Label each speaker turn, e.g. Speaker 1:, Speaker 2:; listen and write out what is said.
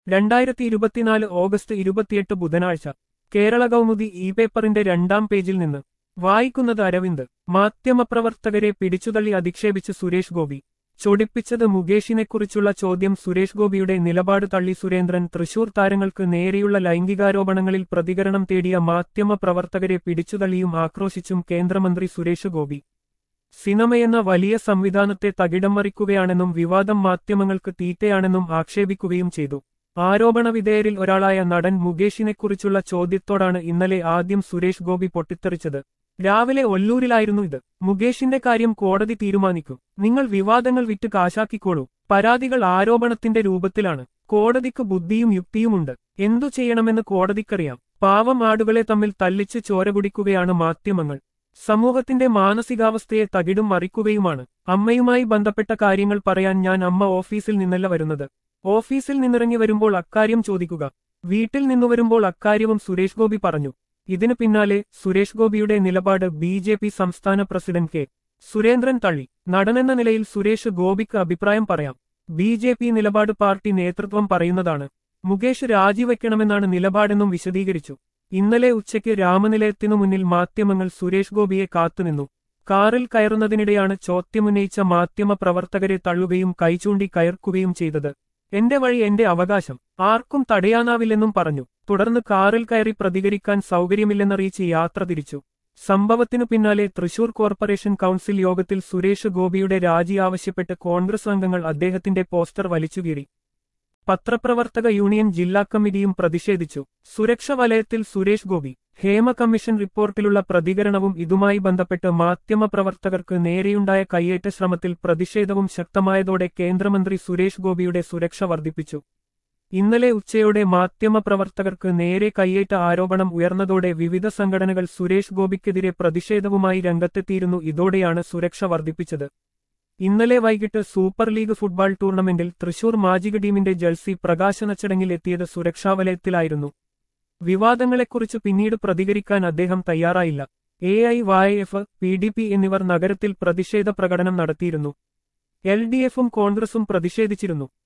Speaker 1: രണ്ടായിരത്തി ഇരുപത്തിനാല് ഓഗസ്റ്റ് ഇരുപത്തിയെട്ട് ബുധനാഴ്ച കേരള കൗമുദി ഇ പേപ്പറിന്റെ രണ്ടാം പേജിൽ നിന്ന് വായിക്കുന്നത് അരവിന്ദ് മാധ്യമപ്രവർത്തകരെ പിടിച്ചുതള്ളി അധിക്ഷേപിച്ച് സുരേഷ് ഗോപി ചൊടിപ്പിച്ചത് മുകേഷിനെക്കുറിച്ചുള്ള ചോദ്യം സുരേഷ് ഗോപിയുടെ നിലപാട് തള്ളി സുരേന്ദ്രൻ തൃശൂർ താരങ്ങൾക്ക് നേരെയുള്ള ലൈംഗികാരോപണങ്ങളിൽ പ്രതികരണം തേടിയ മാധ്യമപ്രവർത്തകരെ പിടിച്ചുതള്ളിയും ആക്രോശിച്ചും കേന്ദ്രമന്ത്രി സുരേഷ് ഗോപി സിനിമയെന്ന വലിയ സംവിധാനത്തെ തകിടം മറിക്കുകയാണെന്നും വിവാദം മാധ്യമങ്ങൾക്ക് തീറ്റയാണെന്നും ആക്ഷേപിക്കുകയും ചെയ്തു ആരോപണവിധേയരിൽ ഒരാളായ നടൻ മുകേഷിനെക്കുറിച്ചുള്ള ചോദ്യത്തോടാണ് ഇന്നലെ ആദ്യം സുരേഷ് ഗോപി പൊട്ടിത്തെറിച്ചത് രാവിലെ ഒല്ലൂരിലായിരുന്നു ഇത് മുകേഷിന്റെ കാര്യം കോടതി തീരുമാനിക്കും നിങ്ങൾ വിവാദങ്ങൾ വിറ്റ് കാശാക്കിക്കോളൂ പരാതികൾ ആരോപണത്തിന്റെ രൂപത്തിലാണ് കോടതിക്ക് ബുദ്ധിയും യുക്തിയുമുണ്ട് എന്തു ചെയ്യണമെന്ന് കോടതിക്കറിയാം പാവം ആടുകളെ തമ്മിൽ തല്ലിച്ച് ചോര കുടിക്കുകയാണ് മാധ്യമങ്ങൾ സമൂഹത്തിന്റെ മാനസികാവസ്ഥയെ തകിടും മറിക്കുകയുമാണ് അമ്മയുമായി ബന്ധപ്പെട്ട കാര്യങ്ങൾ പറയാൻ ഞാൻ അമ്മ ഓഫീസിൽ നിന്നല്ല വരുന്നത് ഓഫീസിൽ നിന്നിറങ്ങി വരുമ്പോൾ അക്കാര്യം ചോദിക്കുക വീട്ടിൽ നിന്നു വരുമ്പോൾ അക്കാര്യവും സുരേഷ് ഗോപി പറഞ്ഞു ഇതിനു പിന്നാലെ സുരേഷ് ഗോപിയുടെ നിലപാട് ബി ജെ പി സംസ്ഥാന പ്രസിഡന്റ് കെ സുരേന്ദ്രൻ തള്ളി നടനെന്ന നിലയിൽ സുരേഷ് ഗോപിക്ക് അഭിപ്രായം പറയാം ബി ജെ പി നിലപാട് പാർട്ടി നേതൃത്വം പറയുന്നതാണ് മുകേഷ് രാജിവെക്കണമെന്നാണ് നിലപാടെന്നും വിശദീകരിച്ചു ഇന്നലെ ഉച്ചയ്ക്ക് രാമനിലയത്തിനു മുന്നിൽ മാധ്യമങ്ങൾ സുരേഷ് ഗോപിയെ കാത്തുനിന്നു കാറിൽ കയറുന്നതിനിടെയാണ് ചോദ്യമുന്നയിച്ച മാധ്യമ പ്രവർത്തകരെ തള്ളുകയും കൈചൂണ്ടി കയർക്കുകയും ചെയ്തത് എന്റെ വഴി എന്റെ അവകാശം ആർക്കും തടയാനാവില്ലെന്നും പറഞ്ഞു തുടർന്ന് കാറിൽ കയറി പ്രതികരിക്കാൻ സൗകര്യമില്ലെന്നറിയിച്ച് യാത്ര തിരിച്ചു സംഭവത്തിനു പിന്നാലെ തൃശൂർ കോർപ്പറേഷൻ കൌൺസിൽ യോഗത്തിൽ സുരേഷ് ഗോപിയുടെ രാജി ആവശ്യപ്പെട്ട് കോൺഗ്രസ് അംഗങ്ങൾ അദ്ദേഹത്തിന്റെ പോസ്റ്റർ വലിച്ചുകീറി പത്രപ്രവർത്തക യൂണിയൻ ജില്ലാ കമ്മിറ്റിയും പ്രതിഷേധിച്ചു സുരക്ഷ വലയത്തിൽ സുരേഷ് ഗോപി ഹേമ കമ്മീഷൻ റിപ്പോർട്ടിലുള്ള പ്രതികരണവും ഇതുമായി ബന്ധപ്പെട്ട് മാധ്യമപ്രവർത്തകർക്ക് നേരെയുണ്ടായ കയ്യേറ്റ ശ്രമത്തിൽ പ്രതിഷേധവും ശക്തമായതോടെ കേന്ദ്രമന്ത്രി സുരേഷ് ഗോപിയുടെ സുരക്ഷ വർദ്ധിപ്പിച്ചു ഇന്നലെ ഉച്ചയോടെ മാധ്യമപ്രവർത്തകർക്ക് നേരെ കയ്യേറ്റ ആരോപണം ഉയർന്നതോടെ വിവിധ സംഘടനകൾ സുരേഷ് ഗോപിക്കെതിരെ പ്രതിഷേധവുമായി രംഗത്തെത്തിയിരുന്നു ഇതോടെയാണ് സുരക്ഷ വർദ്ധിപ്പിച്ചത് ഇന്നലെ വൈകിട്ട് സൂപ്പർ ലീഗ് ഫുട്ബോൾ ടൂർണമെന്റിൽ തൃശൂർ മാജിക ടീമിന്റെ ജഴ്സി പ്രകാശന ചടങ്ങിൽ എത്തിയത് സുരക്ഷാവലയത്തിലായിരുന്നു വിവാദങ്ങളെക്കുറിച്ച് പിന്നീട് പ്രതികരിക്കാൻ അദ്ദേഹം തയ്യാറായില്ല A I Y F P D P എന്നിവർ നഗരത്തിൽ പ്രതിഷേധ പ്രകടനം നടത്തിയിരുന്നു എൽ ഡി എഫും കോൺഗ്രസും പ്രതിഷേധിച്ചിരുന്നു